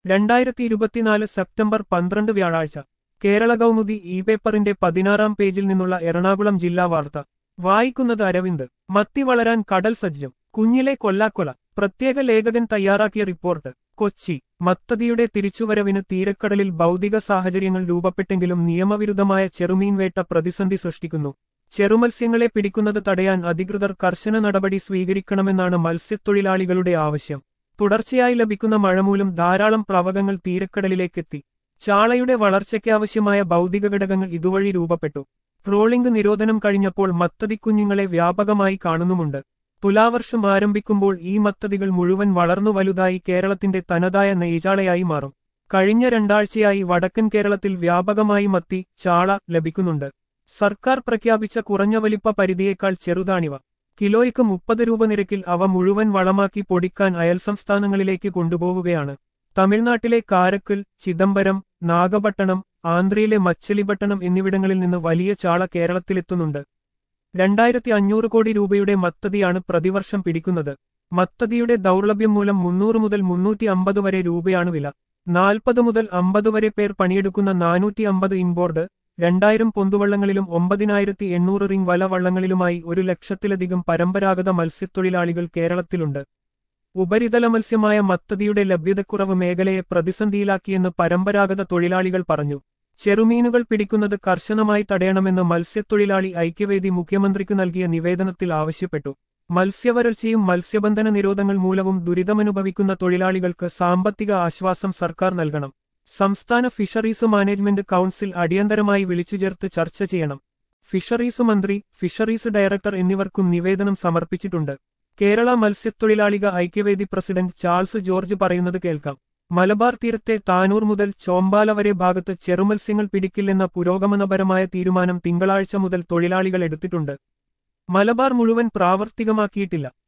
രണ്ടായിരത്തി ഇരുപത്തിനാല് സെപ്റ്റംബർ പന്ത്രണ്ട് വ്യാഴാഴ്ച കേരള കൗമുദി ഇ പേപ്പറിന്റെ പതിനാറാം പേജിൽ നിന്നുള്ള എറണാകുളം ജില്ലാ വാർത്ത വായിക്കുന്നത് അരവിന്ദ് മത്തി വളരാൻ കടൽ സജ്ജം കുഞ്ഞിലെ കൊല്ലാക്കൊല പ്രത്യേക ലേഖകൻ തയ്യാറാക്കിയ റിപ്പോർട്ട് കൊച്ചി മത്തതിയുടെ തിരിച്ചുവരവിന് തീരക്കടലിൽ ഭൗതിക സാഹചര്യങ്ങൾ രൂപപ്പെട്ടെങ്കിലും നിയമവിരുദ്ധമായ ചെറുമീൻ വേട്ട പ്രതിസന്ധി സൃഷ്ടിക്കുന്നു ചെറുമത്സ്യങ്ങളെ പിടിക്കുന്നത് തടയാൻ അധികൃതർ കർശന നടപടി സ്വീകരിക്കണമെന്നാണ് മത്സ്യത്തൊഴിലാളികളുടെ ആവശ്യം തുടർച്ചയായി ലഭിക്കുന്ന മഴമൂലം ധാരാളം പ്ലവകങ്ങൾ തീരക്കടലിലേക്കെത്തി ചാളയുടെ വളർച്ചയ്ക്കാവശ്യമായ ഭൗതിക ഘടകങ്ങൾ ഇതുവഴി രൂപപ്പെട്ടു ട്രോളിംഗ് നിരോധനം കഴിഞ്ഞപ്പോൾ മത്തതിക്കുഞ്ഞുങ്ങളെ വ്യാപകമായി കാണുന്നുമുണ്ട് തുലാവർഷം ആരംഭിക്കുമ്പോൾ ഈ മത്തതികൾ മുഴുവൻ വളർന്നു വലുതായി കേരളത്തിന്റെ തനതായ നെയ്ചാളയായി മാറും കഴിഞ്ഞ രണ്ടാഴ്ചയായി വടക്കൻ കേരളത്തിൽ വ്യാപകമായി മത്തി ചാള ലഭിക്കുന്നുണ്ട് സർക്കാർ പ്രഖ്യാപിച്ച കുറഞ്ഞ വലിപ്പ പരിധിയേക്കാൾ ചെറുതാണിവ കിലോയ്ക്ക് മുപ്പത് രൂപ നിരക്കിൽ അവ മുഴുവൻ വളമാക്കി പൊടിക്കാൻ അയൽ സംസ്ഥാനങ്ങളിലേക്ക് കൊണ്ടുപോവുകയാണ് തമിഴ്നാട്ടിലെ കാരക്കൽ ചിദംബരം നാഗപട്ടണം ആന്ധ്രയിലെ മച്ചലിപട്ടണം എന്നിവിടങ്ങളിൽ നിന്ന് വലിയ ചാള കേരളത്തിലെത്തുന്നുണ്ട് രണ്ടായിരത്തി അഞ്ഞൂറ് കോടി രൂപയുടെ മത്തതിയാണ് പ്രതിവർഷം പിടിക്കുന്നത് മത്തതിയുടെ ദൗർലഭ്യം മൂലം മുന്നൂറ് മുതൽ മുന്നൂറ്റി അമ്പത് വരെ രൂപയാണ് വില നാൽപ്പത് മുതൽ അമ്പത് വരെ പേർ പണിയെടുക്കുന്ന നാനൂറ്റി അമ്പത് ഇൻബോർഡ് രണ്ടായിരം പൊന്തുവള്ളങ്ങളിലും ഒമ്പതിനായിരത്തി എണ്ണൂറ് റിംഗ് വല വള്ളങ്ങളിലുമായി ഒരു ലക്ഷത്തിലധികം പരമ്പരാഗത മത്സ്യത്തൊഴിലാളികൾ കേരളത്തിലുണ്ട് ഉപരിതല മത്സ്യമായ മത്തതിയുടെ ലഭ്യതക്കുറവ് മേഖലയെ പ്രതിസന്ധിയിലാക്കിയെന്ന് പരമ്പരാഗത തൊഴിലാളികൾ പറഞ്ഞു ചെറുമീനുകൾ പിടിക്കുന്നത് കർശനമായി തടയണമെന്ന് മത്സ്യത്തൊഴിലാളി ഐക്യവേദി മുഖ്യമന്ത്രിക്ക് നൽകിയ നിവേദനത്തിൽ ആവശ്യപ്പെട്ടു മത്സ്യവരൾച്ചയും മത്സ്യബന്ധന നിരോധങ്ങൾ മൂലവും ദുരിതമനുഭവിക്കുന്ന തൊഴിലാളികൾക്ക് സാമ്പത്തിക ആശ്വാസം സർക്കാർ നൽകണം സംസ്ഥാന ഫിഷറീസ് മാനേജ്മെന്റ് കൗൺസിൽ അടിയന്തരമായി വിളിച്ചുചേർത്ത് ചർച്ച ചെയ്യണം ഫിഷറീസ് മന്ത്രി ഫിഷറീസ് ഡയറക്ടർ എന്നിവർക്കും നിവേദനം സമർപ്പിച്ചിട്ടുണ്ട് കേരള മത്സ്യത്തൊഴിലാളിക ഐക്യവേദി പ്രസിഡന്റ് ചാൾസ് ജോർജ് പറയുന്നത് കേൾക്കാം മലബാർ തീരത്തെ താനൂർ മുതൽ ചോമ്പാല വരെ ഭാഗത്ത് ചെറുമത്സ്യങ്ങൾ പിടിക്കില്ലെന്ന പുരോഗമനപരമായ തീരുമാനം തിങ്കളാഴ്ച മുതൽ തൊഴിലാളികൾ എടുത്തിട്ടുണ്ട് മലബാർ മുഴുവൻ പ്രാവർത്തികമാക്കിയിട്ടില്ല